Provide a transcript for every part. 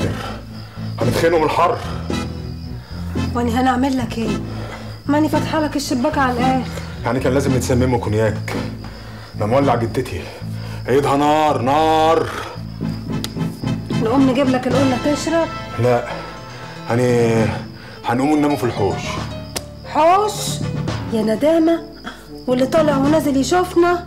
قادر هنتخانقوا من الحر واني هنعمل لك ايه ماني فاتحه لك الشباك على الاخر يعني كان لازم نتسممه كونياك ده مولع جدتي ايدها نار نار نقوم نجيب لك القله تشرب لا هني هنقوم نناموا في الحوش حوش يا ندامه واللي طالع ونازل يشوفنا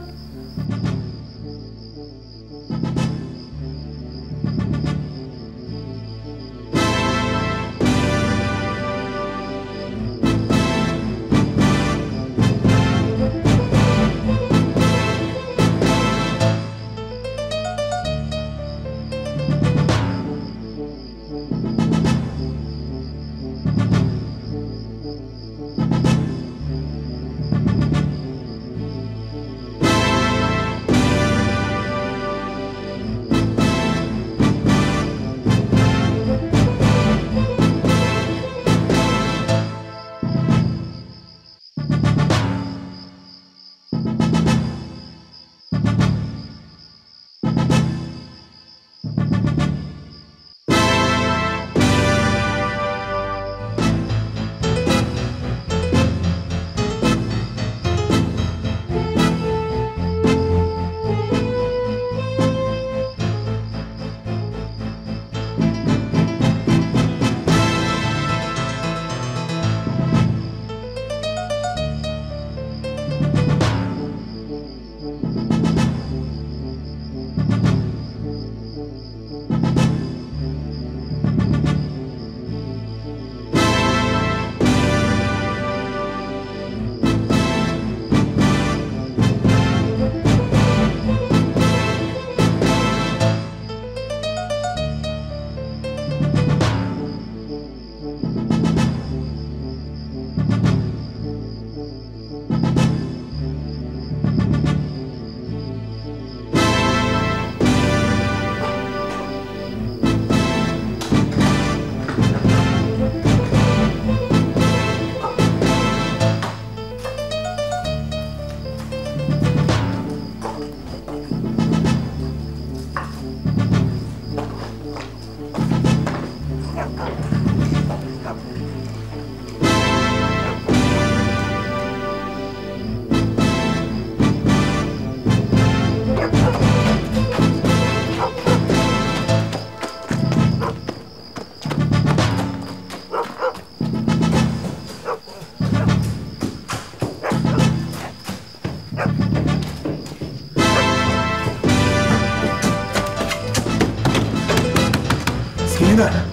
سكينة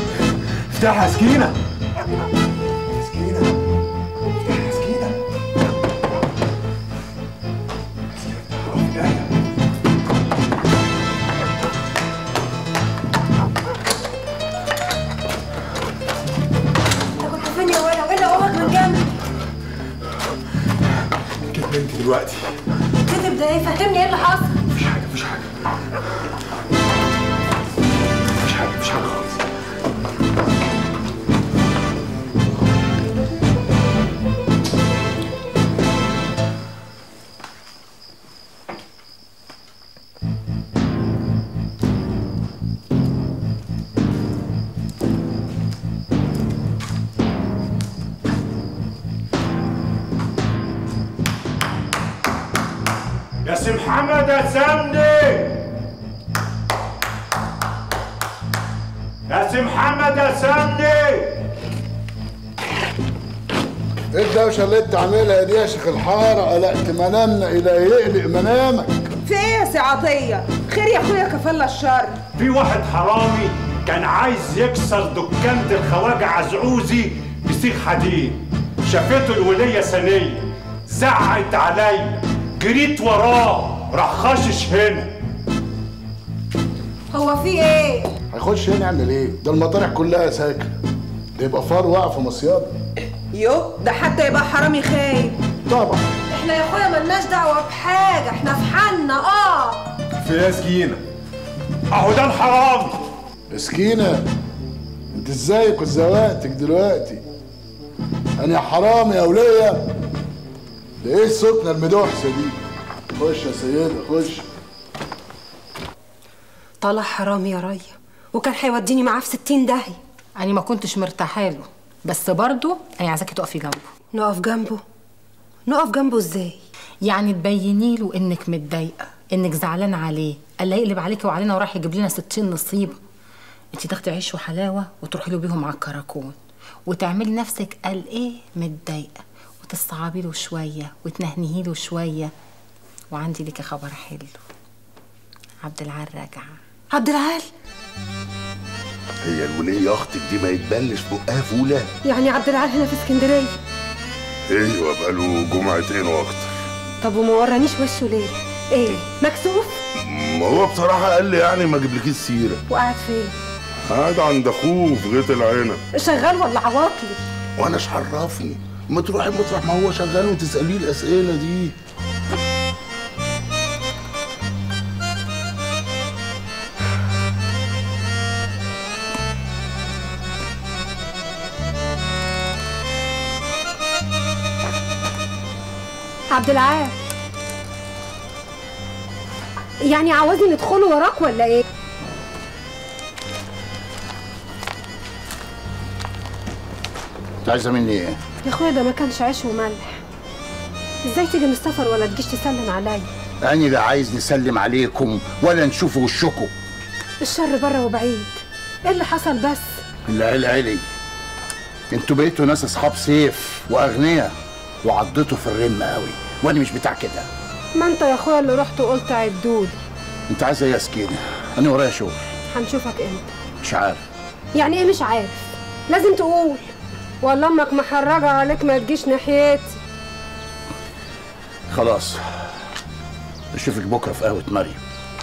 افتحها سكينة سكينة افتحها سكينة انت كنت فين يا ولا وايه اللي قومك من جنبي كده انت دلوقتي كتب ده ايه فهمني ايه اللي حصل مفيش حاجة مفيش حاجة مفيش حاجة مفيش حاجة خالص يا سي محمد يا سمني يا سي محمد يا سمني ايه الدوشه اللي انت عاملها دي يا شيخ الحاره قلقت منامنا الى يقلق منامك في ايه يا سي عطيه خير يا اخويا كفالة الشر في واحد حرامي كان عايز يكسر دكانة الخواجة عزعوزي بسيخ حديد شافته الولية سنية زعقت عليا جريت وراه راح خاشش هنا هو في ايه هيخش هنا يعمل ايه ده المطارح كلها ساكنه ده يبقى فار واقع في مصيده يو ده حتى يبقى حرامي خايب طبعا احنا يا اخويا ملناش دعوه بحاجه احنا في حالنا اه في يا سكينة اهو ده الحرامي مسكينه انت ازيك وزوقتك دلوقتي انا يا حرام يا وليه ده ايه السكنه المدوحسه دي خش يا سيدة خش طلع حرام يا ريا وكان هيوديني معاه في ستين داهية أنا ما كنتش مرتاحة له بس برضه أنا عايزاكي تقفي جنبه نقف جنبه نقف جنبه ازاي يعني تبيني له إنك متضايقة إنك زعلانة عليه ألا يقلب عليكي وعلينا وراح يجيب لنا ستين نصيبة انت تاخدي عيش وحلاوة وتروحي له بيهم على الكراكون وتعملي نفسك قال إيه متضايقة وتصعبي له شوية وتنهنهي له شوية وعندي ليكي خبر حلو عبد العال راجع عبد العال هي الولية اختك دي ما يتبلش بقها فولة يعني عبد العال هنا في اسكندرية ايوه بقاله جمعتين واكتر طب وما ورانيش وشه ليه ايه مكسوف ما هو بصراحة قال لي يعني ما اجيبلكيش سيرة وقاعد فين قاعد عند اخوه في غيط العنب شغال ولا عواطلي وانا ايش عرفني ما تروحي مطرح ما هو شغال وتسأليه الأسئلة دي عبد العال يعني عاوزني ندخله وراك ولا ايه انت عايزه مني ايه؟ يا اخويا ده ما كانش عيش وملح ازاي تيجي من السفر ولا تجيش تسلم عليا أنا لا عايز نسلم عليكم ولا نشوف وشكم الشر بره وبعيد ايه اللي حصل بس العيل علي انتوا بقيتوا ناس اصحاب سيف واغنياء وعضتوا في الرم قوي وانا مش بتاع كده ما انت يا اخويا اللي رحت وقلت عدول انت عايزه ايه يا سكينه انا ورايا شغل هنشوفك امتى مش عارف يعني ايه مش عارف لازم تقول ولا امك محرجه عليك ما تجيش ناحيتي خلاص اشوفك بكره في قهوه مريم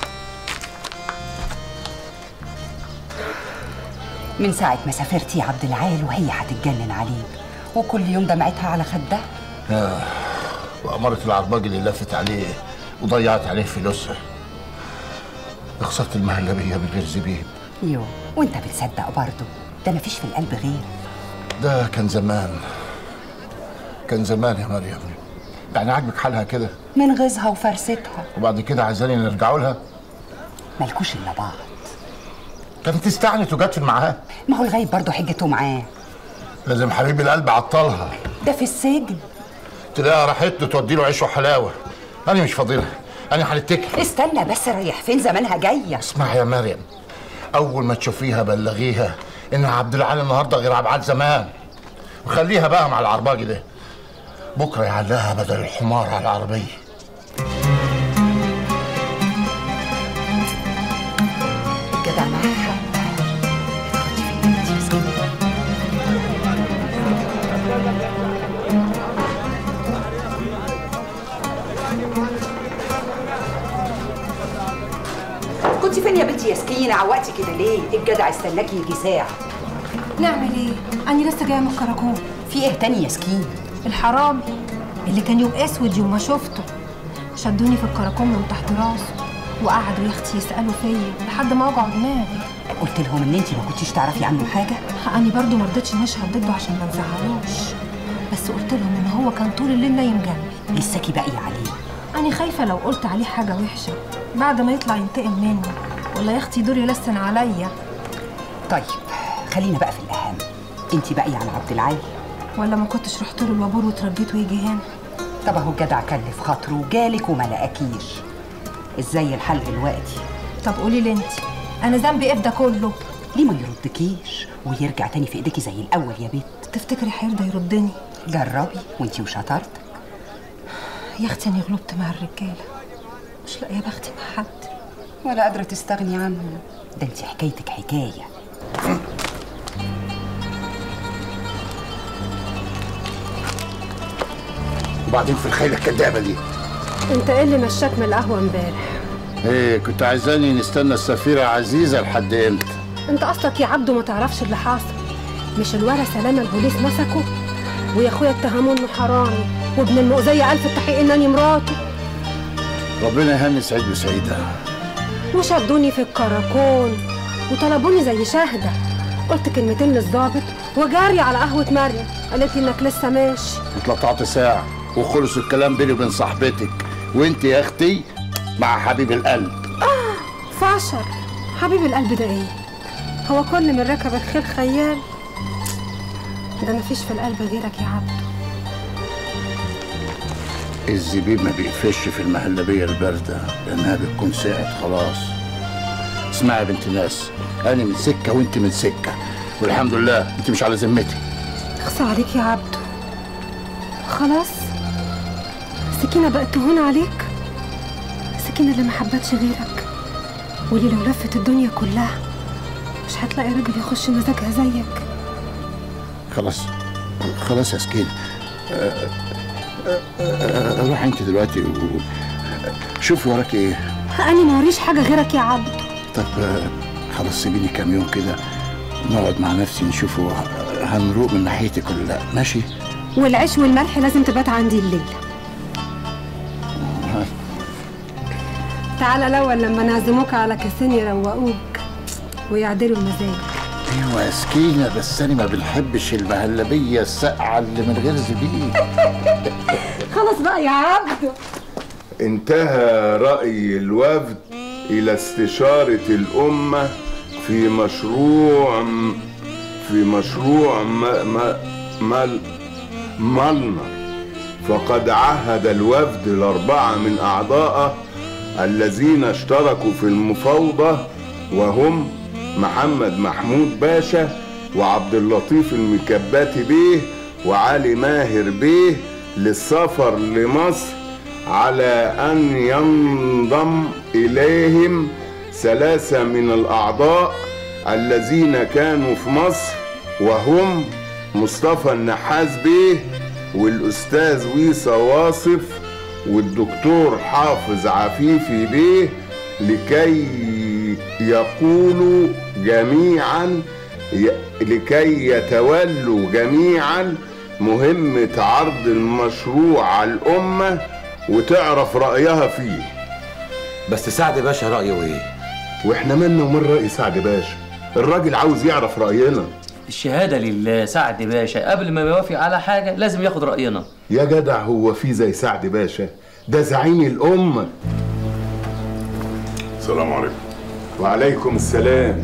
من ساعة ما سافرتي يا عبد العال وهي هتتجنن عليك وكل يوم دمعتها على خدها وأمارة العرباج اللي لفت عليه وضيعت عليه فلوسها خسرت المهلبية من غير زبيب يو وانت بتصدق برضه ده مفيش في القلب غير ده كان زمان كان زمان يا مريم يعني عاجبك حالها كده من غيظها وفرستها وبعد كده عايزاني نرجعوا لها مالكوش الا بعض كانت استعنت وجت في المعاه ما هو الغايب برضه حجته معاه لازم حبيب القلب عطلها ده في السجن تلاقيها راحت له تودي له عيش وحلاوه انا مش فاضلها انا هنتكل استنى بس ريح فين زمانها جايه اسمعي يا مريم اول ما تشوفيها بلغيها ان عبد العال النهارده غير عبد زمان وخليها بقى مع العرباجي ده بكره يعلقها بدل الحمار على العربيه الجدع معاك حق اتخدي في البيت يا مسكينة. كنت فين يا بنتي يا سكينة عوقتي كده ليه؟ الجدع استناكي يجي ساعة نعمل ايه انا لسه جايه من الكراكون في ايه تاني يا سكينة؟ الحرامي اللي كان يوم اسود يوم ما شفته شدوني في الكراكون من تحت راسه وقعدوا يا اختي يسالوا فيا لحد ما وجعوا دماغي قلت لهم ان انت ما كنتيش تعرفي عنه حاجة؟ انا برضو ما رضيتش نشهد ضده عشان ما نزعلوش بس قلت لهم ان هو كان طول الليل نايم جنبي لساكي باقية عليه انا خايفه لو قلت عليه حاجه وحشه بعد ما يطلع ينتقم مني ولا يا اختي دور يلسن عليا طيب خلينا بقى في الأهم انت باقية على عبد العال ولا ما كنتش رحت له الوابور وترجيت ويجي هنا طب اهو الجدع كلف خاطره وجالك وما لقاكيش ازاي الحل دلوقتي طب قولي لي انت انا ذنبي ايه في ده كله ليه ما يردكيش ويرجع تاني في ايديكي زي الاول يا بنت تفتكري هيرضى يردني جربي وانتي وشطارتك يا اختي انا غلبت مع الرجاله مش لاقيه بختي مع حد ولا قادره تستغني عنه ده انت حكايتك حكايه وبعدين في الخيله الكدابه دي انت ايه اللي مشاك من القهوه امبارح ايه كنت عايزاني نستنى السفيره عزيزه لحد امتى انت اصلك يا عبده ما تعرفش اللي حاصل مش الورا سلامه البوليس مسكه ويا اخويا اتهموه انه حرامي وابن المؤذيه الف التحقيق انني مراته ربنا يهني سعيد وسعيده وشدوني في الكراكون وطلبوني زي شاهده قلت كلمتين للظابط وجاري على قهوه مريم قالت لي انك لسه ماشي اتلطعت ساعه وخلص الكلام بيني وبين صاحبتك وانت يا اختي مع حبيب القلب فشر حبيب القلب ده ايه هو كل من ركب الخيل خيال ده مفيش في القلب غيرك يا عبده الزبيب ما بيقفش في المهلبية الباردة لأنها بتكون ساعت خلاص اسمعي يا بنت ناس أنا من سكة وأنت من سكة والحمد لله أنت مش على ذمتي اخصى عليك يا عبده خلاص سكينة بقت تهون عليك سكينة اللي ما حبتش غيرك واللي لو لفت الدنيا كلها مش هتلاقي راجل يخش مزاجها زيك خلاص خلاص يا سكين آه، آه، آه، روح أنت دلوقتي و... شوفي وراك إيه أنا ما وريش حاجة غيرك يا عبده طب آه، خلاص سيبيني كام يوم كده نقعد مع نفسي نشوفه هنروق من ناحيتك ولا لا ماشي والعيش والملح لازم تبات عندي الليلة تعالى الأول لما نعزموك على كاسين يروقوك ويعدلوا المزاج ايوه يا سكينه بس انا ما بنحبش المهلبيه الساقعه اللي من غير زبيب خلاص بقى يا عبده انتهى رأي الوفد إلى استشارة الأمة في مشروع في مشروع ما ما مال مالنا فقد عهد الوفد الأربعة من أعضائه الذين اشتركوا في المفاوضة وهم محمد محمود باشا وعبد اللطيف المكباتي بيه وعلي ماهر بيه للسفر لمصر على أن ينضم إليهم ثلاثة من الأعضاء الذين كانوا في مصر وهم مصطفى النحاس بيه والأستاذ ويسا واصف والدكتور حافظ عفيفي بيه لكي يقولوا جميعا ي- لكي يتولوا جميعا مهمة عرض المشروع على الأمة وتعرف رأيها فيه بس سعد باشا رأيه ايه؟ واحنا مالنا ومن رأي سعد باشا الراجل عاوز يعرف رأينا الشهادة لله سعد باشا قبل ما يوافق على حاجة لازم ياخد رأينا يا جدع هو في زي سعد باشا ده زعيم الأمة السلام عليكم وعليكم السلام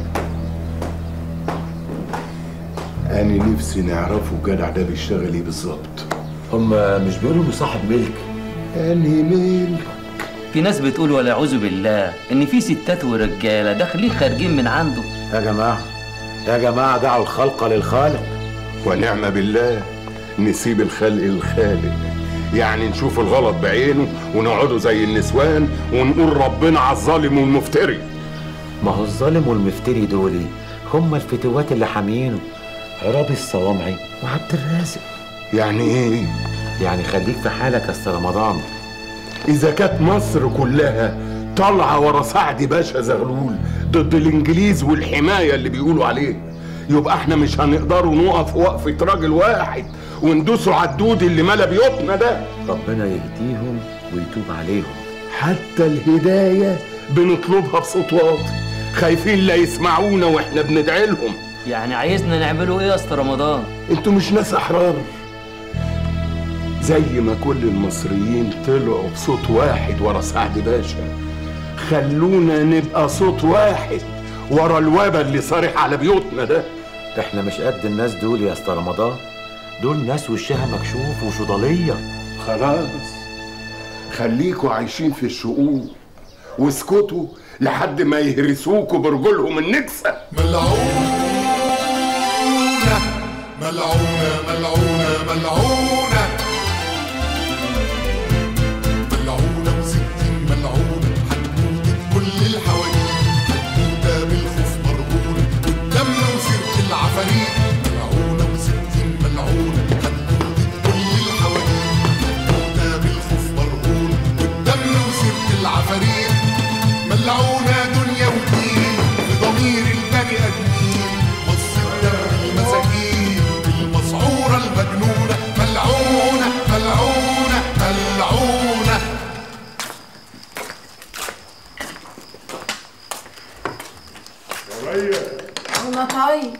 أنا نفسي نعرفه الجدع ده بيشتغل ايه بالظبط هم مش بيقولوا انه صاحب ملك أنهي ملك في ناس بتقول ولا أعوذ بالله إن في ستات ورجالة داخلين خارجين من عنده يا جماعة يا جماعة دعوا الخلق للخالق ونعم بالله نسيب الخلق للخالق يعني نشوف الغلط بعينه ونقعدوا زي النسوان ونقول ربنا على الظالم والمفتري ما هو الظالم والمفتري دولي هم الفتوات اللي حامينه عرابي الصوامعي وعبد الرازق يعني ايه؟ يعني خليك في حالك يا أستاذ رمضان إذا كانت مصر كلها طالعة ورا سعد باشا زغلول ضد الإنجليز والحماية اللي بيقولوا عليه يبقى احنا مش هنقدروا نقف وقفة راجل واحد وندوسوا على الدود اللي ملا بيوتنا ده ربنا يهديهم ويتوب عليهم حتى الهداية بنطلبها بصوت واطي خايفين لا يسمعونا واحنا بندعي لهم يعني عايزنا نعمله إيه يا أسطى رمضان؟ انتوا مش ناس احرار زي ما كل المصريين طلعوا بصوت واحد ورا سعد باشا خلونا نبقى صوت واحد ورا الوبا اللي صارح على بيوتنا ده احنا مش قد الناس دول يا أستاذ رمضان دول ناس وشها مكشوف وشضالية خلاص خليكوا عايشين في الشقوق واسكتوا لحد ما يهرسوكوا برجولهم النكسه ملعونة ملعونة ملعونة ملعونة ملعونة وستين ملعونة حدوتة كل الحواديت حدوتة بالخوف مرهونة والدم وسيرة العفاريت ملعونة وستين ملعونة حدوتة كل الحواديت حدوتة بالخوف مرهونة والدم وسيرة العفاريت ملعونة دنيا ودين في ضمير البني آدمين مص الدم المساكين المسعورة المجنونة ملعونة ملعونة ملعونة انا طيب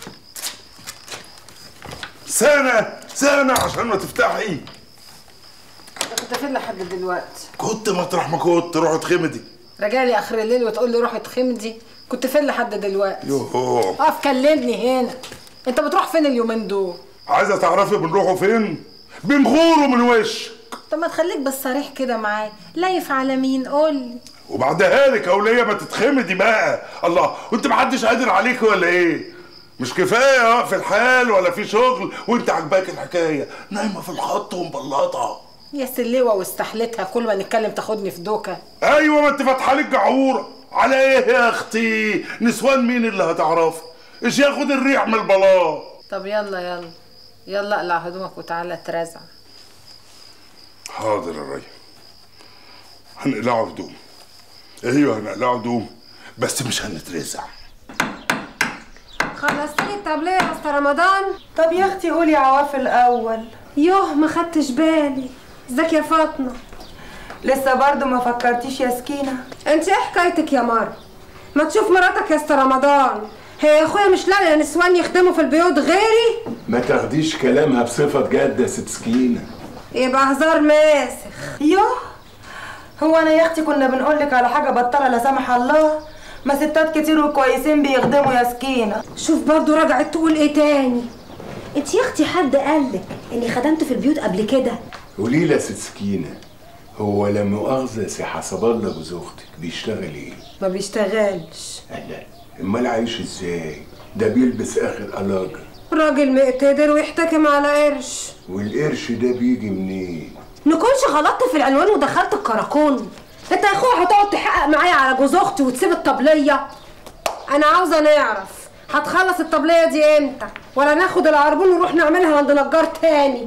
سنة سنة عشان ما تفتحي كنت فين لحد دلوقتي كنت مطرح ما كنت روح اتخمدي راجع لي اخر الليل وتقول لي روح اتخمدي كنت فين لحد دلوقتي يوه اقف كلمني هنا انت بتروح فين اليومين دول عايزه تعرفي بنروحوا فين بنغوروا من وش طب ما تخليك بس صريح كده معايا لايف على مين قول لي وبعدها لك اوليه ما تتخمدي بقى الله وانت محدش قادر عليك ولا ايه مش كفايه في الحال ولا في شغل وانت عاجباك الحكايه نايمه في الخط ومبلطه يا سلوة واستحلتها كل ما نتكلم تاخدني في دوكة ايوه ما انت فاتحه لك جعوره على ايه يا اختي نسوان مين اللي هتعرف ايش ياخد الريح من البلاط طب يلا يلا يلا اقلع هدومك وتعالى ترازع حاضر يا ري هنقلعه هدوم ايوه هنقلعه هدوم بس مش هنترزع خلصتي لي الطبلية يا أسطى رمضان طب يا اختي قولي عواف الاول يوه ما خدتش بالي ازيك يا فاطمة لسه برضو ما فكرتيش يا سكينه انت ايه حكايتك يا مار ما تشوف مراتك يا أسطى رمضان هي يا اخويا مش لاقيه نسوان يخدموا في البيوت غيري ما تاخديش كلامها بصفة جد يا ست سكينة يبقى هزار ماسخ يوه هو انا يا اختي كنا بنقول لك على حاجه بطله لا سمح الله ما ستات كتير وكويسين بيخدموا يا سكينه شوف برضو رجعت تقول ايه تاني انت يا اختي حد قالك اني خدمت في البيوت قبل كده قولي لي يا ست سكينة هو لا مؤاخذة سي حسب الله جوز اختك بيشتغل ايه؟ ما بيشتغلش لا امال عايش ازاي؟ ده بيلبس اخر قلاجة راجل مقتدر ويحتكم على قرش والقرش ده بيجي منين؟ نكونش غلطت في العنوان ودخلت الكراكون انت يا اخويا هتقعد تحقق معايا على جوز اختي وتسيب الطبليه انا عاوزه نعرف هتخلص الطبليه دي امتى ولا ناخد العربون ونروح نعملها عند نجار تاني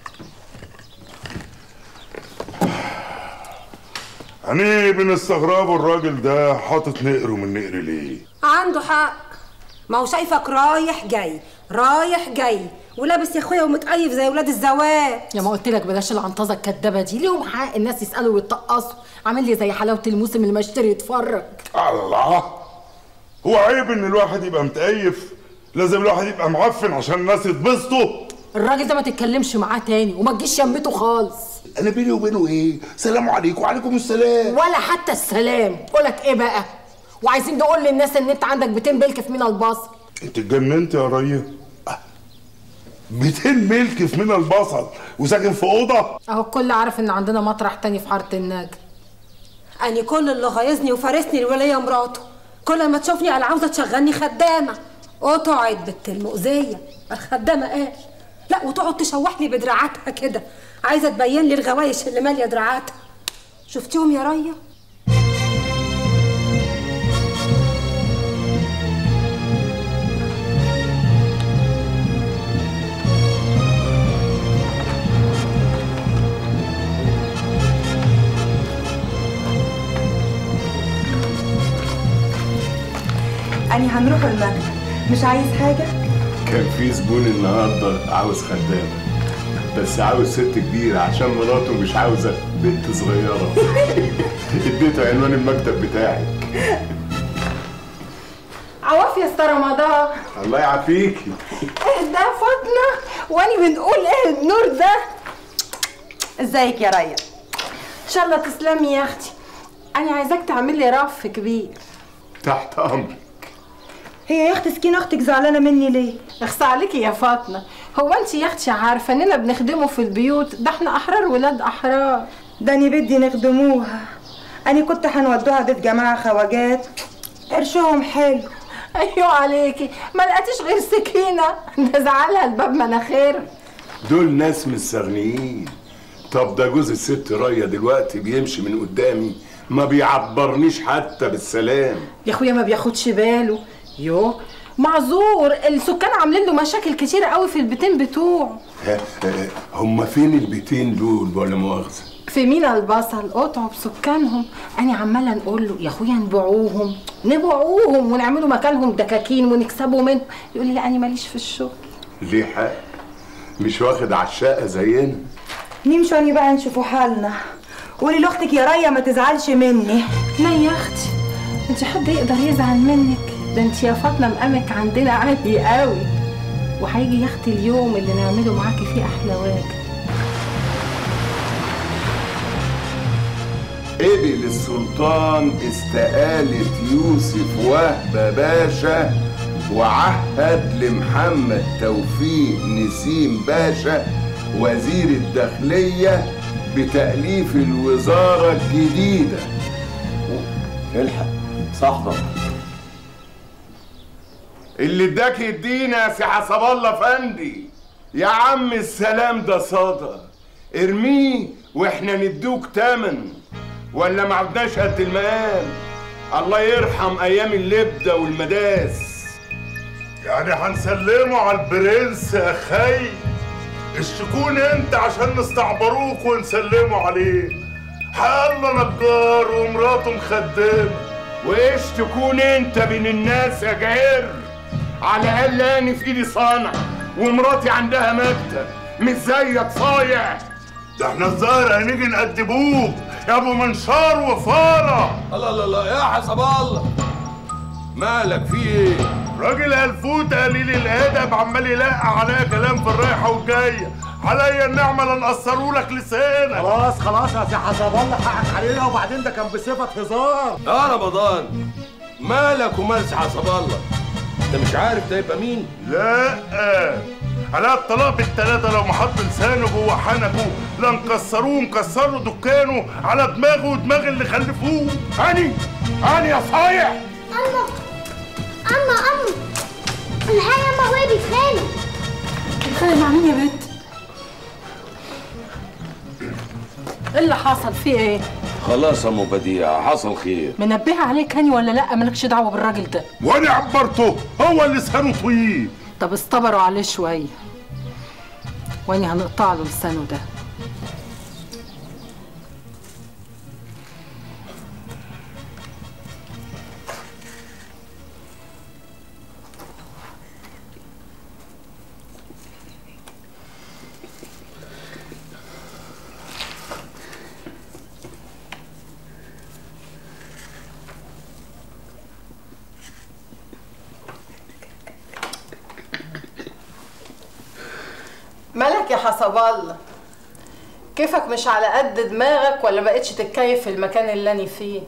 يعني بنستغربوا الراجل ده حاطط نقره من نقر ليه عنده حق ما هو شايفك رايح جاي رايح جاي ولابس يا اخويا ومتقيف زي ولاد الزواج يا ما قلت لك بلاش العنطزه الكدابه دي ليهم حق الناس يسالوا ويتقصوا عامل لي زي حلاوه الموسم اللي ما اشتري يتفرج الله هو عيب ان الواحد يبقى متقيف لازم الواحد يبقى معفن عشان الناس يتبسطوا الراجل ده ما تتكلمش معاه تاني وما تجيش يمته خالص انا بيني وبينه ايه سلام عليكم وعليكم السلام ولا حتى السلام قولك ايه بقى وعايزين نقول للناس ان انت عندك 200 بلك في مينا البصل انت اتجننت يا ريا 200 ملك في منى البصل وساكن في اوضه اهو الكل عارف ان عندنا مطرح تاني في حاره النجم أنا كل اللي غايظني وفارسني الولية مراته كل ما تشوفني أنا عاوزة تشغلني خدامة قطعت بنت المؤذية الخدامة قال لا وتقعد تشوح لي بدراعاتها كده عايزة تبين لي الغوايش اللي مالية دراعاتها شفتيهم يا ريا؟ أني هنروح المكتب مش عايز حاجة؟ كان في زبون النهارده عاوز خدامة بس عاوز ست كبيرة عشان مراته مش عاوزة بنت صغيرة اديته عنوان المكتب بتاعي عواف يا استاذ رمضان الله يعافيكي ايه ده فاطمه واني بنقول ايه النور ده ازيك يا ريا ان شاء الله تسلمي يا اختي انا عايزاك تعمل لي رف كبير تحت امرك هي يا اختي سكينة اختك زعلانة مني ليه؟ اخصى عليكي يا فاطمه هو انت يا اختي عارفه اننا بنخدمه في البيوت ده احنا احرار ولاد احرار ده أني بدي نخدموها أني كنت هنودوها بيت جماعة خواجات قرشهم حلو ايوه عليكي ما لقيتيش غير سكينه ده زعلها الباب مناخير دول ناس مستغنيين طب ده جوز الست راية دلوقتي بيمشي من قدامي ما بيعبرنيش حتى بالسلام يا اخويا ما بياخدش باله يو معذور السكان عاملين له مشاكل كتيره قوي في البيتين بتوعه ها ها، هم فين البيتين دول ولا مؤاخذة في مينا البصل قطعوا بسكانهم انا عماله نقول له يا اخويا نبيعوهم نبيعوهم ونعملوا مكانهم دكاكين ونكسبوا منهم يقول لي لا انا ماليش في الشغل ليه حق مش واخد عشاقة زينا نمشوا أني بقى نشوفوا حالنا قولي لاختك يا ريا ما تزعلش مني لا يا اختي انت حد يقدر يزعل منك ده انت يا فاطمه مقامك عندنا عالي قوي وهيجي يا اختي اليوم اللي نعمله معاكي فيه احلى واجب قبل السلطان استقالة يوسف وهبة باشا وعهد لمحمد توفيق نسيم باشا وزير الداخلية بتأليف الوزارة الجديدة الحق صاحبك اللي اداك يدينا يا سي حسب الله فندي يا عم السلام ده صدى ارميه واحنا ندوك تمن ولا ما عدناش قد المقام الله يرحم ايام اللبده والمداس يعني هنسلمه على البرنس يا خي الشكون انت عشان نستعبروك ونسلمه عليه حالنا نجار ومراته مخدمه وايش تكون انت بين الناس يا جعير على الاقل انا في ايدي صانع ومراتي عندها مكتب مش زيك صايع ده احنا الظاهر هنيجي نقدموك يا ابو منشار وفاره الله الله الله يا حسب الله مالك في ايه؟ راجل هلفوت قليل الادب عمال يلقى عليا كلام في الرايحه والجايه عليا النعمه لا نقصروا لك لسانك خلاص خلاص يا سي حسب الله حقك علينا وبعدين ده كان بصفه هزار يا رمضان مالك ومال سي حسب الله انت مش عارف ده يبقى مين؟ لا على الطلاق بالتلاتة لو ما حط لسانه جوه حنكه لا نكسروه نكسروا دكانه على دماغه ودماغ اللي خلفوه هاني هاني يا صايع اما اما اما الحقيقة اما ابويا بيتخانق بتتخانق مع مين يا بنت؟ ايه اللي حصل فيه ايه؟ خلاص يا ام بديع حصل خير منبهة عليك هاني ولا لا مالكش دعوة بالراجل ده وانا عبرته هو اللي لسانه طويل طب استبروا عليه شوية واني هنقطع له لسانه ده مالك يا حسب الله كيفك مش على قد دماغك ولا بقتش تتكيف في المكان اللي انا فيه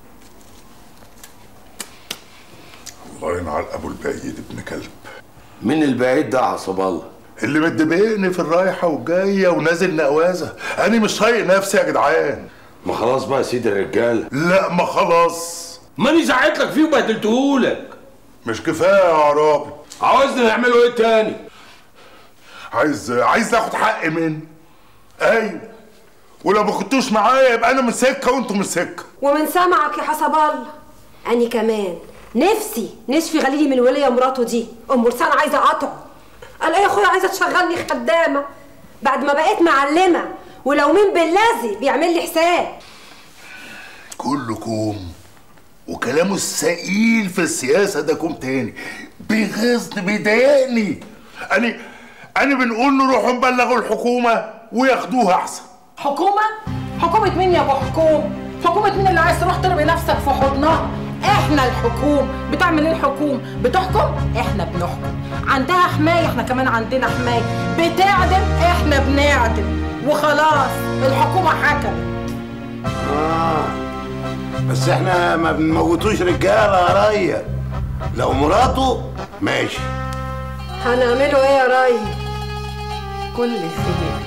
الله ينعل ابو البعيد ابن كلب مين البعيد ده يا حسب الله اللي مدبقني في الرايحه والجايه ونازل نقوازه انا مش طايق نفسي يا جدعان ما خلاص بقى يا سيدي الرجاله لا ما خلاص ماني زعقت لك فيه وبهدلتهولك مش كفايه يا عرابي عاوزنا نعمله ايه تاني عايز عايز اخد حقي منه ايوه ولو ما كنتوش معايا يبقى انا من سكه وانتوا من سكه ومن سمعك يا حسب الله أني كمان نفسي نشفي غليلي من الولية مراته دي أم مرسان عايزة أقطعه قال إيه يا أخويا عايزة تشغلني خدامة بعد ما بقيت معلمة ولو مين بالذي بيعمل لي حساب كله كوم وكلامه الثقيل في السياسه ده كوم تاني بيغيظني بيضايقني انا انا بنقول نروحوا نبلغوا الحكومه وياخدوها احسن حكومة؟ حكومة مين يا ابو حكوم؟ حكومة مين اللي عايز تروح ترمي نفسك في حضنها؟ احنا الحكوم بتعمل ايه الحكوم؟ بتحكم؟ احنا بنحكم عندها حماية احنا كمان عندنا حماية بتعدم احنا بنعدم وخلاص الحكومة حكمت آه بس احنا ما بنموتوش رجاله يا ريا لو مراته ماشي هنعمله ايه يا ري كل خير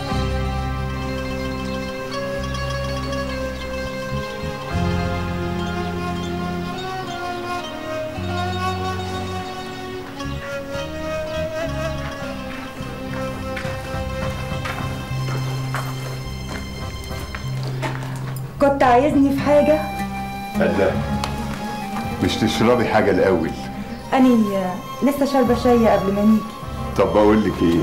كنت عايزني في حاجة لا مش تشربي حاجه الاول أني لسه شاربة شاي قبل ما نيجي طب بقول لك ايه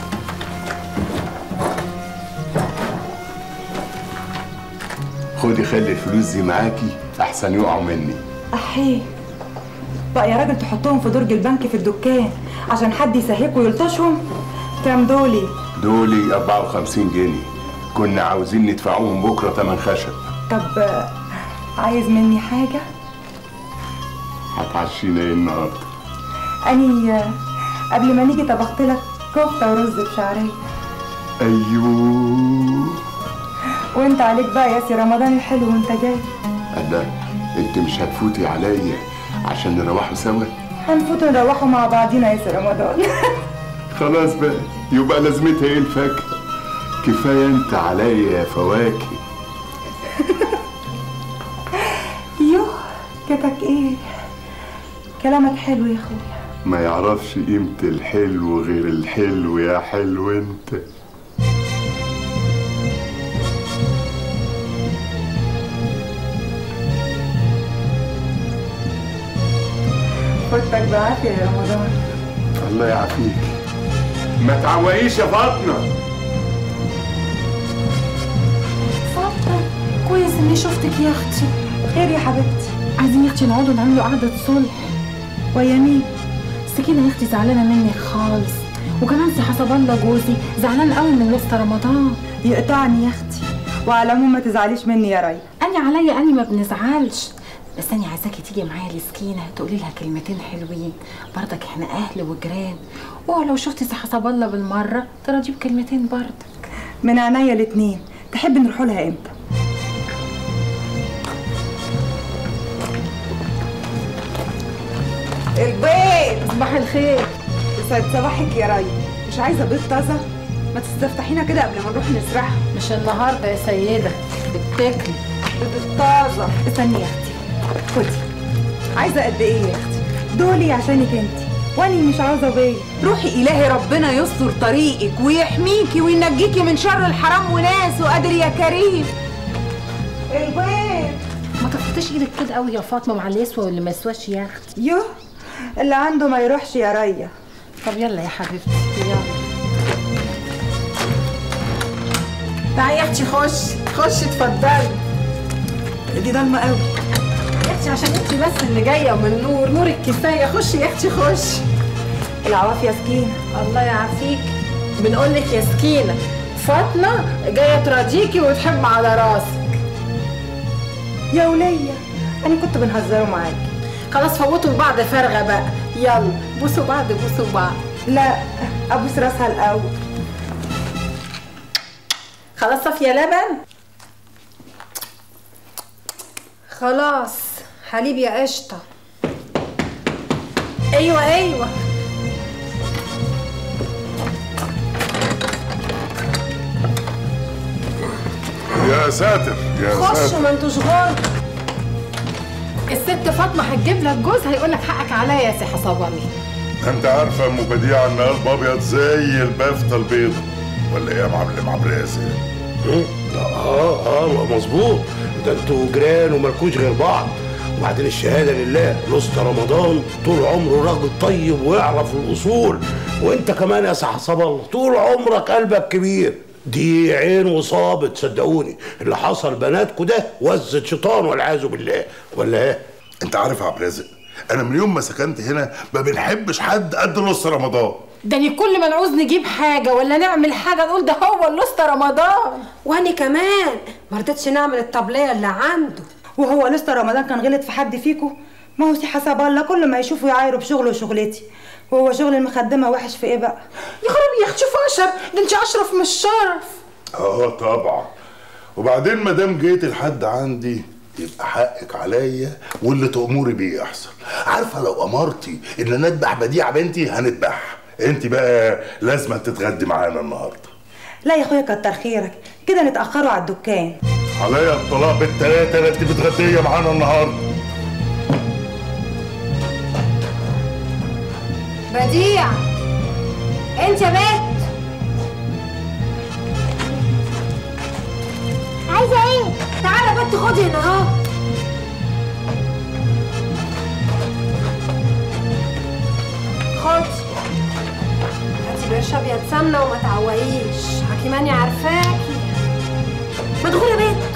خدي خلي الفلوس دي معاكي احسن يقعوا مني أحيه بقى يا راجل تحطهم في درج البنك في الدكان عشان حد يسهيك ويلطشهم كام دولي دولي 54 جنيه كنا عاوزين ندفعوهم بكره تمن خشب طب آه، عايز مني حاجة هتعشينا ايه النهارده أني آه، قبل ما نيجي طبخت لك كفتة ورز بشعرية ايوه وانت عليك بقى يا سي رمضان الحلو وانت جاي الله انت مش هتفوتي عليا عشان نروحوا سوا هنفوت نروحوا مع بعضينا يا سي رمضان خلاص بقى يبقى لازمتها ايه الفاكهه كفايه انت عليا يا فواكه يوه كتك ايه كلامك حلو يا اخويا ما يعرفش قيمه الحلو غير الحلو يا حلو انت فوتك بعافيه يا رمضان الله يعافيك ما تعوقيش يا فاطمه فاطمه كويس اني شفتك يا اختي خير يا حبيبتي عايزين يا اختي نقعدوا نعملوا قعده صلح ويا مين سكينه يا اختي زعلانه مني خالص وكمان سي حسب الله جوزي زعلان قوي من وسط رمضان يقطعني يا اختي وعلى العموم ما تزعليش مني يا ريا انا عليا اني ما بنزعلش بس انا عايزاكي تيجي معايا لسكينه تقولي لها كلمتين حلوين برضك احنا اهل وجيران ولو شفتي سي حسب الله بالمره تراضي بكلمتين برضك من عينيا الاتنين تحب نروح لها امتى البيت صباح الخير يسعد صباحك يا ريا مش عايزه بيض طازه ما تستفتحينا كده قبل ما نروح نسرح مش النهارده يا سيده بتاكلي بيض طازه استني يا اختي خدي عايزه قد ايه يا اختي دولي عشانك انت واني مش عاوزه بيه روحي إلهي ربنا يستر طريقك ويحميكي وينجيكي من شر الحرام وناس وقادر يا كريم البيت ما تفطيش ايدك كده قوي يا فاطمه مع اللي يسوى واللي ما يسواش يا اختي يوه اللي عنده ما يروحش يا ريا طب يلا يا حبيبتي يلا تعالي يا اختي خش خش اتفضلي دي ضلمه قوي يا اختي عشان انت بس اللي جايه من نور نورك كفايه خشي يا اختي خش العوافي يا سكينه الله يعافيك بنقول لك يا سكينه فاطمه جايه تراضيكي وتحب على راسك يا وليه انا كنت بنهزروا معاكي خلاص فوتوا لبعض فرغه بقى يلا بوسوا بعض بوسوا بعض لا ابوس راسها الاول خلاص صافيه لبن خلاص حليب يا قشطه ايوه ايوه يا ساتر يا خشوا ساتر ما انتوش غلط الست فاطمه هتجيب لك جوز هيقول لك حقك عليا يا سي حسب الله انت عارفه ام بديعه ان قلب ابيض زي البافته البيضه ولا ايه يا معلم عبد الرازق اه اه مظبوط ده انتوا جيران ومالكوش غير بعض وبعدين الشهاده لله لست رمضان طول عمره راجل طيب ويعرف الاصول وانت كمان يا صاحب الله طول عمرك قلبك كبير دي عين وصابت صدقوني اللي حصل بناتكوا ده وزة شيطان والعياذ بالله ولا ايه؟ انت عارف يا عبد الرازق انا من يوم ما سكنت هنا ما بنحبش حد قد نص رمضان ده أنا كل ما نعوز نجيب حاجه ولا نعمل حاجه نقول ده هو اللوسته رمضان وانا كمان ما رضيتش نعمل الطبليه اللي عنده وهو لسه رمضان كان غلط في حد فيكم ما هو سي حسب الله كل ما يشوفوا يعايروا بشغله وشغلتي وهو شغل المخدمه وحش في ايه بقى يا خرابي يا اختي فاشر ده انت اشرف من الشرف اه طبعا وبعدين ما دام جيت لحد عندي يبقى حقك عليا واللي تأمري بيه يحصل عارفه لو امرتي ان نذبح بديعه بنتي هنذبحها انت بقى لازم تتغدي معانا النهارده لا يا اخويا كتر خيرك كده نتاخروا على الدكان عليا الطلاق بالتلاته اللي انت بتغديه معانا النهارده بديع انت يا بنت عايزه ايه تعالى بنت خدي هنا اهو خدي هاتي برش ابيض سمنه وما تعوقيش حكيماني عارفاكي مدخول يا بنت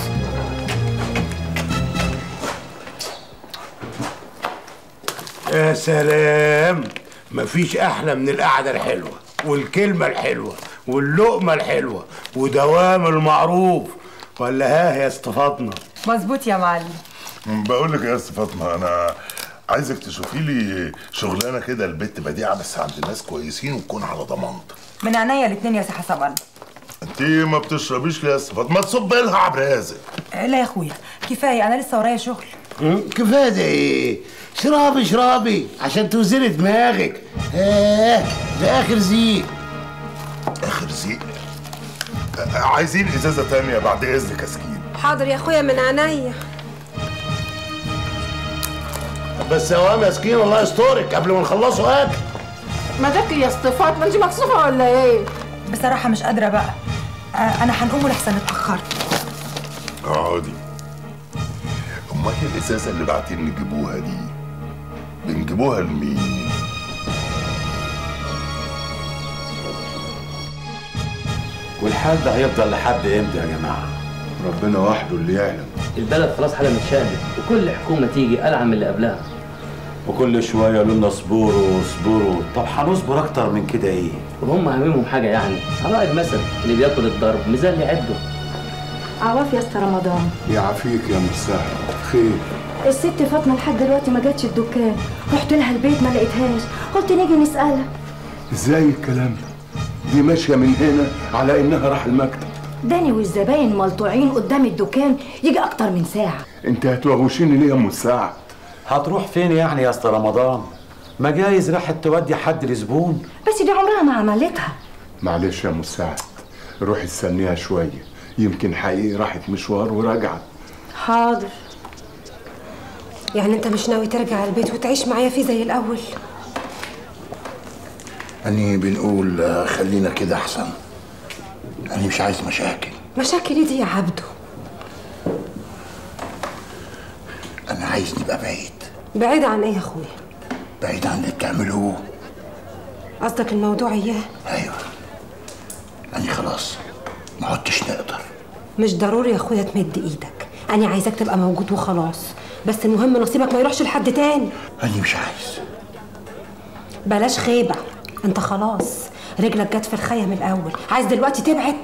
يا سلام مفيش احلى من القعده الحلوه والكلمه الحلوه واللقمه الحلوه ودوام المعروف ولا ها يا استفاضنا مظبوط يا معلم بقول لك يا استاذ فاطمه انا عايزك تشوفي لي شغلانه كده البت بديعه بس عند ناس كويسين وتكون على ضمانتك من عينيا الاتنين يا سي حسب الله انت ما بتشربيش ليه يا صفات ما تصب لها عبر رازق لا يا اخويا كفايه انا لسه ورايا شغل كفايه ده ايه شرابي شرابي عشان توزني دماغك اه ده اخر زيق اخر زيق آه، عايزين ازازه تانية بعد اذنك يا سكين حاضر يا اخويا من عينيا بس اوام يا سكين الله يسترك قبل ما نخلصوا اكل ما تاكلي يا اصطفات ما انت مكسوفه ولا ايه بصراحه مش قادره بقى آه، انا هنقوم لحسن اتاخرت اقعدي امال الازازه اللي بعتين نجيبوها دي بنجيبوها لمين والحال ده هيفضل لحد امتى يا جماعه ربنا وحده اللي يعلم البلد خلاص حالة متشقلب وكل حكومة تيجي ألعن من اللي قبلها وكل شويه يقولوا لنا اصبروا اصبروا طب هنصبر اكتر من كده ايه وهم هاممهم حاجة يعني على رأي المثل اللي بياكل الضرب ميزان اللي عده عواف يا اسطى رمضان يعافيك يا مساعد خير الست فاطمه لحد دلوقتي ما جاتش الدكان رحت لها البيت ما لقيتهاش قلت نيجي نسالها ازاي الكلام ده دي ماشيه من هنا على انها راح المكتب داني والزباين ملطوعين قدام الدكان يجي اكتر من ساعه انت هتوغوشيني ليه يا ام الساعد هتروح فين يعني يا اسطى رمضان ما جايز راحت تودي حد لزبون بس دي عمرها ما عملتها معلش يا ام الساعد روحي استنيها شويه يمكن حقيقي راحت مشوار وراجعه حاضر يعني انت مش ناوي ترجع البيت وتعيش معايا فيه زي الاول أني بنقول آه، خلينا كده أحسن أنا مش عايز مشاكل مشاكل إيه دي يا عبده أنا عايز نبقى بعيد بعيد عن ايه يا اخويا بعيد عن اللي بتعملوه قصدك الموضوع اياه أيوه أنا خلاص ما عدتش نقدر مش ضروري يا اخويا تمد ايدك انا عايزاك تبقى موجود وخلاص بس المهم نصيبك ما يروحش لحد تاني أنا مش عايز بلاش خيبه انت خلاص رجلك جت في الخيم الاول عايز دلوقتي تبعد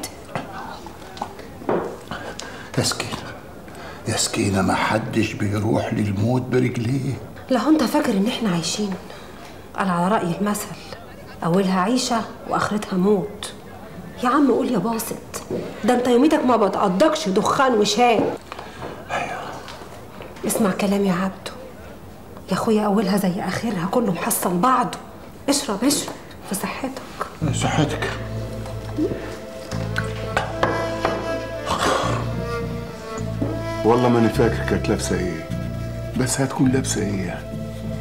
يا سكينة يا سكينة ما حدش بيروح للموت برجليه لو انت فاكر ان احنا عايشين قال على رأي المثل اولها عيشة واخرتها موت يا عم قول يا باسط ده انت يوميتك ما بتقضكش دخان وشاي ايوه اسمع كلامي يا عبده يا اخويا اولها زي اخرها كله محصل بعضه اشرب اشرب في صحتك صحتك والله ما انا فاكر كانت لابسه ايه بس هتكون لابسه ايه يعني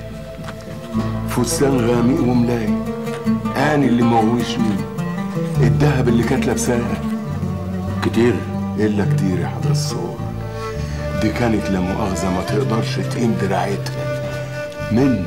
فستان غامق وملاي اني اللي موهوش مين الدهب اللي كانت لابساه كتير الا كتير يا حضر الصور دي كانت لا مؤاخذه ما تقدرش تقيم دراعتها من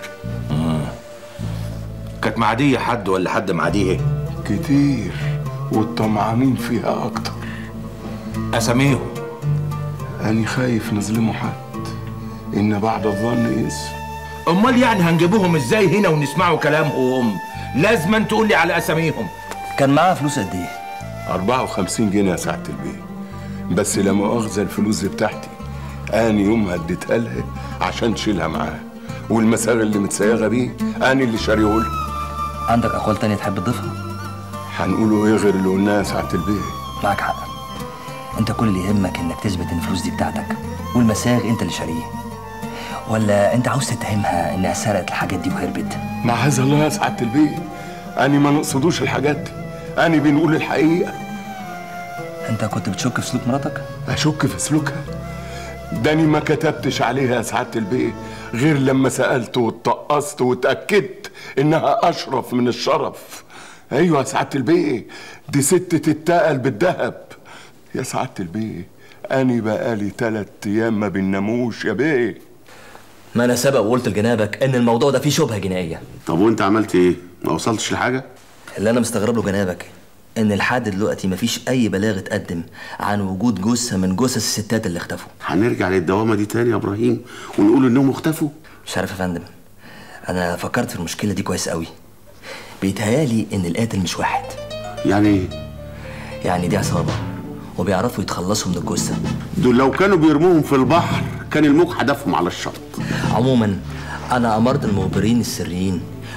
كانت معدية حد ولا حد معديه كتير والطمعانين فيها اكتر اساميهم اني خايف نظلموا حد ان بعد الظن اسم امال يعني هنجيبوهم ازاي هنا ونسمعوا كلامهم لازم تقول لي على اساميهم كان معاها فلوس قد ايه 54 جنيه يا سعاده البيه بس لا مؤاخذه الفلوس دي بتاعتي اني يومها اديتها لها عشان تشيلها معاها والمساغ اللي متسيغه بيه اني اللي شاريهولها عندك اقوال تانية تحب تضيفها؟ هنقوله ايه غير اللي قلناه يا سعاده البيه معاك حق انت كل اللي يهمك انك تثبت ان الفلوس دي بتاعتك والمساغ انت اللي شاريه ولا انت عاوز تتهمها انها سرقت الحاجات دي وهربت معاذ الله يا سعاده البيه اني ما نقصدوش الحاجات دي اني بنقول الحقيقه انت كنت بتشك في سلوك مراتك اشك في سلوكها داني ما كتبتش عليها يا سعاده البيه غير لما سالت واتطقست واتاكدت انها اشرف من الشرف ايوه يا سعاده البيه دي ست تتقل بالذهب يا سعاده البيه اني بقالي تلات ايام ما بنناموش يا بيه ما انا سبق وقلت لجنابك ان الموضوع ده فيه شبهه جنائيه طب وانت عملت ايه؟ ما وصلتش لحاجه؟ اللي انا مستغرب له جنابك ان لحد دلوقتي مفيش اي بلاغ اتقدم عن وجود جثه من جثث الستات اللي اختفوا هنرجع للدوامه دي تاني يا ابراهيم ونقول انهم اختفوا مش عارف يا فندم انا فكرت في المشكله دي كويس قوي بيتهيالي ان القاتل مش واحد يعني ايه؟ يعني دي عصابه وبيعرفوا يتخلصوا من الجثه دول لو كانوا بيرموهم في البحر كان الموج حدفهم على الشط عموما انا امرت المخبرين السريين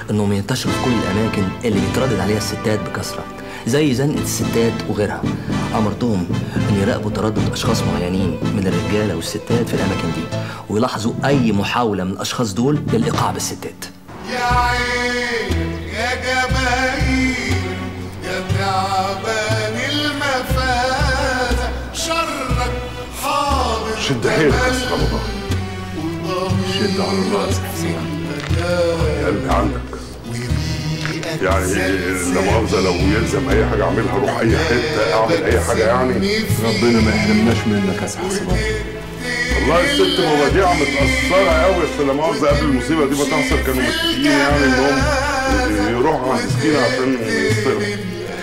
انهم ينتشروا في كل الاماكن اللي بيتردد عليها الستات بكثره زي زنقه الستات وغيرها امرتهم ان يراقبوا تردد اشخاص معينين من الرجاله والستات في الاماكن دي ويلاحظوا اي محاوله من الاشخاص دول للايقاع بالستات يا عين يا جماهير يا تعبان المفازة شرك حاضر شد حيلك يا أستاذ رمضان شد على الراس يا حسين يا قلبي عندك يعني لا مؤاخذة لو يلزم أي حاجة أعملها أروح أي حتة أعمل أي حاجة يعني ربنا ما يحرمناش منك يا سي حسن والله الست مواضيع متأثرة قوي بس لا مؤاخذة قبل المصيبة دي ما تحصل كانوا متفقين يعني إنهم يروحوا عند سكينة عشان يستلموا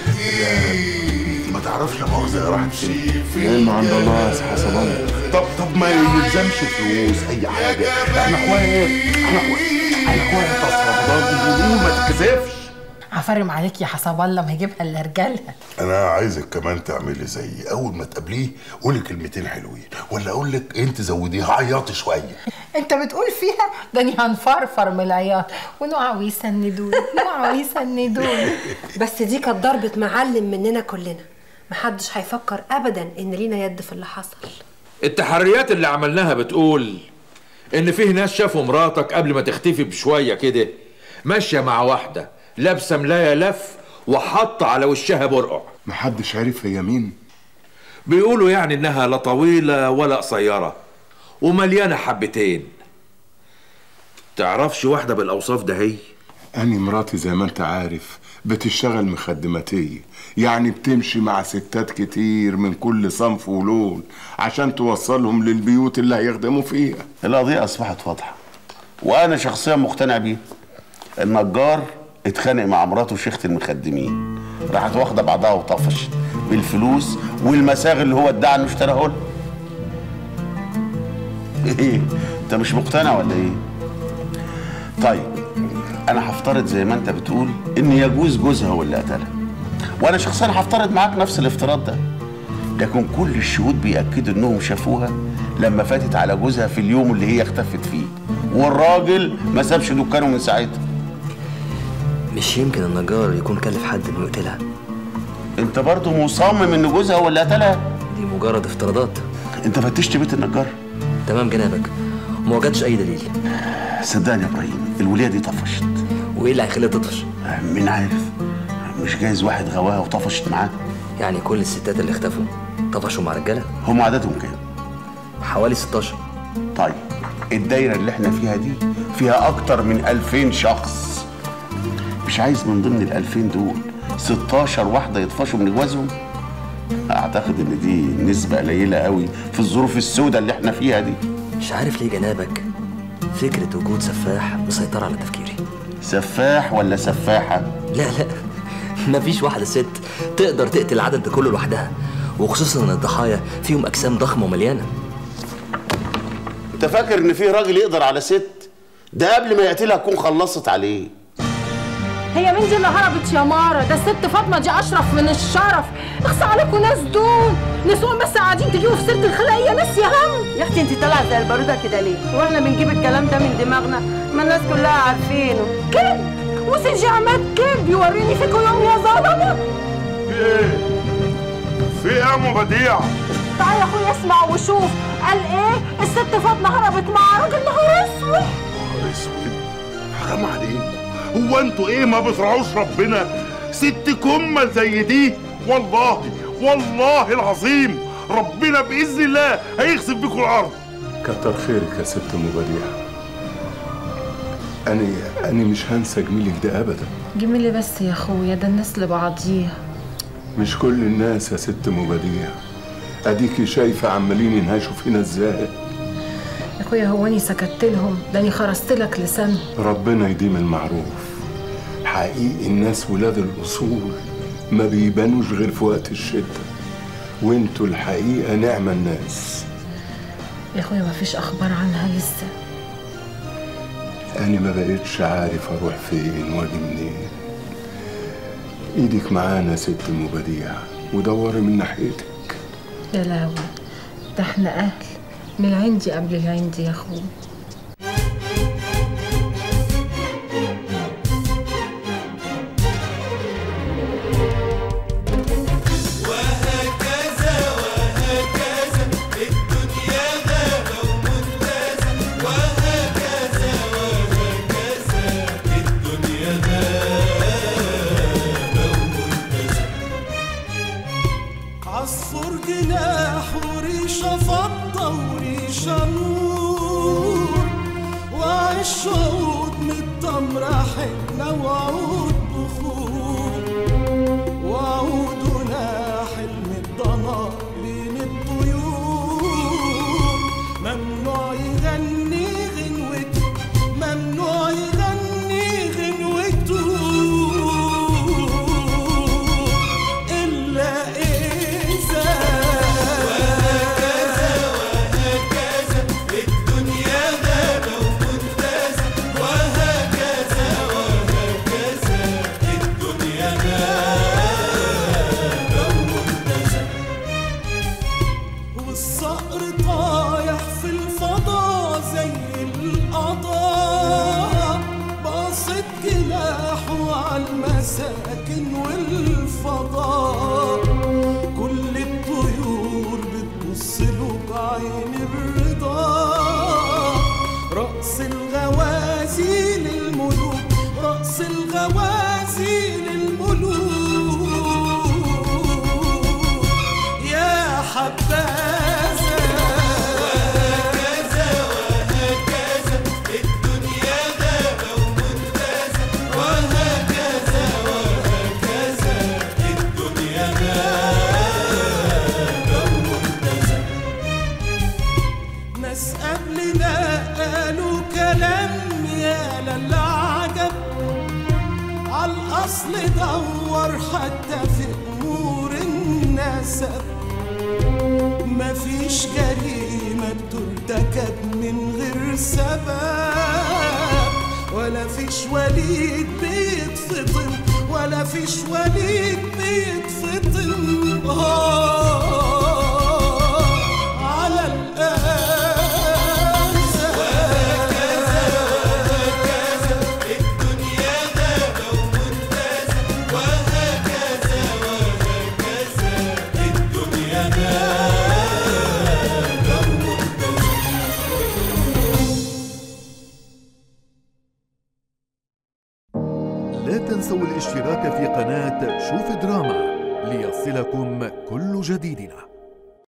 ما تعرفش لا مؤاخذة هي راحت فين العلم عند الله يا سي حسن الله طب طب ما يلزمش فلوس أي حاجة احنا اخوات احنا اخوات احنا اخوات يا أستاذ رمضان ونقول ما تتكسفش عفرم عليك يا حسب الله ما هيجيبها الا رجالها انا عايزك كمان تعملي زيي اول ما تقابليه قولي كلمتين حلوين ولا اقول لك انت زوديها عيطي شويه انت بتقول فيها ده اني هنفرفر من العياط ونقعوا يسندوني نقعوا يسندوني بس دي كانت ضربة معلم مننا كلنا محدش هيفكر ابدا ان لينا يد في اللي حصل التحريات اللي عملناها بتقول ان فيه ناس شافوا مراتك قبل ما تختفي بشويه كده ماشيه مع واحده لابسه ملايه لف وحاطه على وشها برقع محدش عرف هي مين بيقولوا يعني انها لا طويله ولا قصيره ومليانه حبتين تعرفش واحده بالاوصاف ده هي أني مراتي زي ما أنت عارف بتشتغل مخدماتية يعني بتمشي مع ستات كتير من كل صنف ولون عشان توصلهم للبيوت اللي هيخدموا فيها القضية أصبحت واضحة وأنا شخصيا مقتنع بيها النجار اتخانق مع مراته شيخة المخدمين راحت واخدة بعضها وطفشت بالفلوس والمساغ اللي هو ادعى انه اشتراها لها ايه انت مش مقتنع ولا ايه طيب انا هفترض زي ما انت بتقول ان يجوز جوزها هو اللي قتلها وانا شخصيا هفترض معاك نفس الافتراض ده لكن كل الشهود بيأكدوا انهم شافوها لما فاتت على جوزها في اليوم اللي هي اختفت فيه والراجل ما سابش دكانه من ساعتها مش يمكن النجار يكون كلف حد انه يقتلها انت برضه مصمم ان جوزها هو اللي قتلها دي مجرد افتراضات انت فتشت بيت النجار تمام جنابك وما وجدتش اي دليل صدقني يا ابراهيم الوليه دي طفشت وايه اللي هيخليها تطفش مين عارف مش جايز واحد غواها وطفشت معاه يعني كل الستات اللي اختفوا طفشوا مع رجاله هم عددهم كام حوالي 16 طيب الدايره اللي احنا فيها دي فيها اكتر من 2000 شخص مش عايز من ضمن ال 2000 دول 16 واحده يطفشوا من جوازهم اعتقد ان دي نسبه قليله قوي في الظروف السوداء اللي احنا فيها دي مش عارف ليه جنابك فكرة وجود سفاح مسيطرة على تفكيري سفاح ولا سفاحة؟ لا لا مفيش واحدة ست تقدر تقتل العدد ده كله لوحدها وخصوصا ان الضحايا فيهم اجسام ضخمة ومليانة انت فاكر ان في راجل يقدر على ست؟ ده قبل ما يقتلها تكون خلصت عليه هي مين دي اللي هربت يا مارة ده الست فاطمة دي أشرف من الشرف اخصى عليكم ناس دول نسوان بس قاعدين تجيبوا في سيرة الخلاقية ناس يا هم يا اختي انت طالعه زي البارودة كده ليه؟ واحنا بنجيب الكلام ده من دماغنا ما الناس كلها عارفينه كذب وسيدي عماد كذب يوريني فيكم يوم يا ظلمة في ايه؟ في ايه يا ام بديع؟ تعالى يا اخويا اسمع وشوف قال ايه الست فاطمة هربت مع راجل نهار اسود نهار اسود حرام عليكم هو انتوا ايه ما بتراعوش ربنا ست كمة زي دي والله والله العظيم ربنا باذن الله هيخسف بيكم الارض كتر خيرك يا ست ام بديع أنا أنا مش هنسى جميلك ده أبدا جميلي بس يا اخويا ده الناس لبعضيها مش كل الناس يا ست ام بديع أديكي شايفة عمالين ينهشوا فينا إزاي يا اخويا هو اني سكت لهم ده اني خرست لك لسانهم ربنا يديم المعروف حقيقي الناس ولاد الأصول ما بيبانوش غير في وقت الشدة وانتوا الحقيقة نعمة الناس يا اخويا مفيش اخبار عنها لسه أنا ما بقتش عارف أروح فين وأجي منين إيدك معانا يا ست أم بديع ودوري من ناحيتك يا لهوي ده احنا اهل من العندي قبل العندي يا اخويا موعود بخور وعودنا حلم الضنا بين الطيور ممنوع يغني غنوته ممنوع يغني غنوته إلا إذا وهكذا وهكذا الدنيا غابة ومنتزه وهكذا وهكذا الدنيا غابة ومنتزه والصقر طايح في الفضا زي القضاء باصت جناحه على المساكن والفضاء كل الطيور بتبص له بعين الرضا رأس الغوازي للملوك رأس الغوازي للملوك يا حبذا وهكذا وهكذا الدنيا غابة ومنتزه وهكذا وهكذا الدنيا غابة ومنتزه ناس قبلنا قالوا كلام يا للعجب عالأصل دور حتى في أمور النسب مفيش جريمة بترتكب من غير سبب ولا فيش وليد بيتفطم ولا فيش وليد بيتفطم آه على الأسى وهكذا وهكذا الدنيا غابة ومنتزه وهكذا وهكذا الدنيا غابة ومنتزه لا تنسوا الاشتراك في قناة شوف دراما ليصلكم كل جديدنا